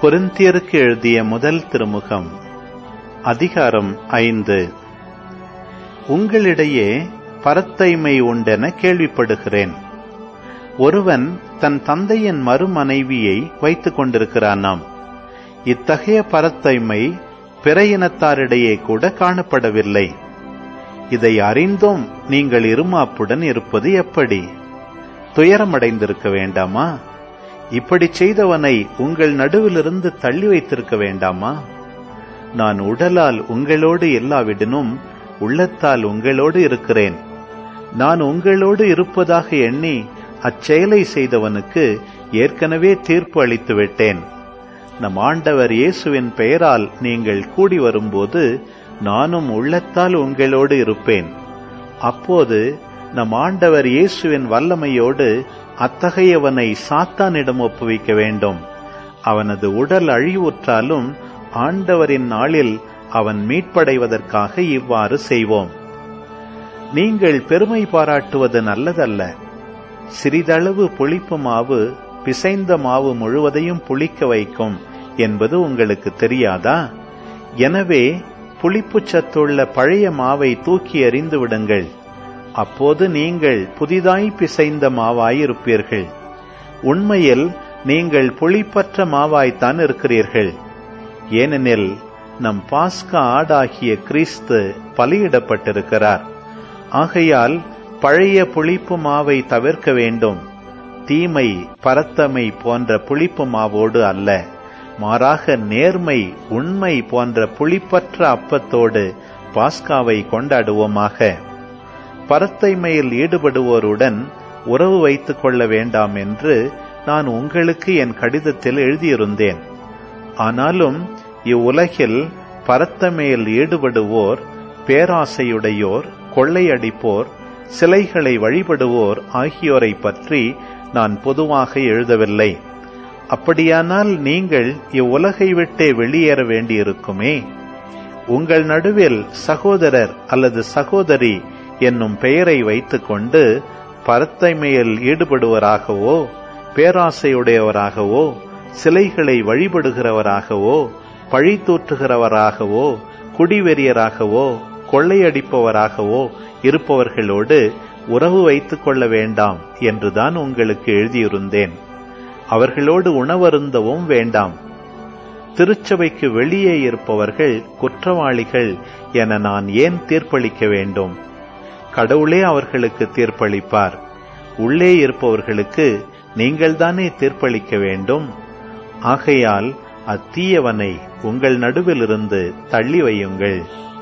கொரிந்தியருக்கு எழுதிய முதல் திருமுகம் அதிகாரம் ஐந்து உங்களிடையே பரத்தைமை உண்டென கேள்விப்படுகிறேன் ஒருவன் தன் தந்தையின் மறுமனைவியை வைத்துக் கொண்டிருக்கிறானாம் இத்தகைய பரத்தைமை பிற இனத்தாரிடையே கூட காணப்படவில்லை இதை அறிந்தும் நீங்கள் இருமாப்புடன் இருப்பது எப்படி துயரமடைந்திருக்க வேண்டாமா இப்படி செய்தவனை உங்கள் நடுவிலிருந்து தள்ளி வைத்திருக்க வேண்டாமா நான் உடலால் உங்களோடு இல்லாவிடனும் உள்ளத்தால் உங்களோடு இருக்கிறேன் நான் உங்களோடு இருப்பதாக எண்ணி அச்செயலை செய்தவனுக்கு ஏற்கனவே தீர்ப்பு அளித்து விட்டேன் நம் ஆண்டவர் இயேசுவின் பெயரால் நீங்கள் கூடி வரும்போது நானும் உள்ளத்தால் உங்களோடு இருப்பேன் அப்போது நம் ஆண்டவர் இயேசுவின் வல்லமையோடு அத்தகையவனை சாத்தானிடம் ஒப்புவிக்க வேண்டும் அவனது உடல் அழிவுற்றாலும் ஆண்டவரின் நாளில் அவன் மீட்படைவதற்காக இவ்வாறு செய்வோம் நீங்கள் பெருமை பாராட்டுவது நல்லதல்ல சிறிதளவு புளிப்பு மாவு பிசைந்த மாவு முழுவதையும் புளிக்க வைக்கும் என்பது உங்களுக்கு தெரியாதா எனவே புளிப்புச் சத்துள்ள பழைய மாவை தூக்கி எறிந்து விடுங்கள் அப்போது நீங்கள் புதிதாய் பிசைந்த மாவாயிருப்பீர்கள் உண்மையில் நீங்கள் புளிப்பற்ற மாவாய்த்தான் இருக்கிறீர்கள் ஏனெனில் நம் பாஸ்கா ஆடாகிய கிறிஸ்து பலியிடப்பட்டிருக்கிறார் ஆகையால் பழைய புளிப்பு மாவை தவிர்க்க வேண்டும் தீமை பரத்தமை போன்ற புளிப்பு மாவோடு அல்ல மாறாக நேர்மை உண்மை போன்ற புளிப்பற்ற அப்பத்தோடு பாஸ்காவை கொண்டாடுவோமாக பரத்தைமையில் ஈடுபடுவோருடன் உறவு வைத்துக் கொள்ள வேண்டாம் என்று நான் உங்களுக்கு என் கடிதத்தில் எழுதியிருந்தேன் ஆனாலும் இவ்வுலகில் பரத்தமையில் ஈடுபடுவோர் பேராசையுடையோர் கொள்ளையடிப்போர் சிலைகளை வழிபடுவோர் ஆகியோரை பற்றி நான் பொதுவாக எழுதவில்லை அப்படியானால் நீங்கள் இவ்வுலகை விட்டே வெளியேற வேண்டியிருக்குமே உங்கள் நடுவில் சகோதரர் அல்லது சகோதரி என்னும் பெயரை வைத்துக்கொண்டு பரத்தைமையில் ஈடுபடுவராகவோ பேராசையுடையவராகவோ சிலைகளை வழிபடுகிறவராகவோ பழி தூற்றுகிறவராகவோ குடிவெறியராகவோ கொள்ளையடிப்பவராகவோ இருப்பவர்களோடு உறவு வைத்துக் கொள்ள வேண்டாம் என்றுதான் உங்களுக்கு எழுதியிருந்தேன் அவர்களோடு உணவருந்தவும் வேண்டாம் திருச்சபைக்கு வெளியே இருப்பவர்கள் குற்றவாளிகள் என நான் ஏன் தீர்ப்பளிக்க வேண்டும் கடவுளே அவர்களுக்கு தீர்ப்பளிப்பார் உள்ளே இருப்பவர்களுக்கு நீங்கள்தானே தீர்ப்பளிக்க வேண்டும் ஆகையால் அத்தீயவனை உங்கள் நடுவிலிருந்து தள்ளி வையுங்கள்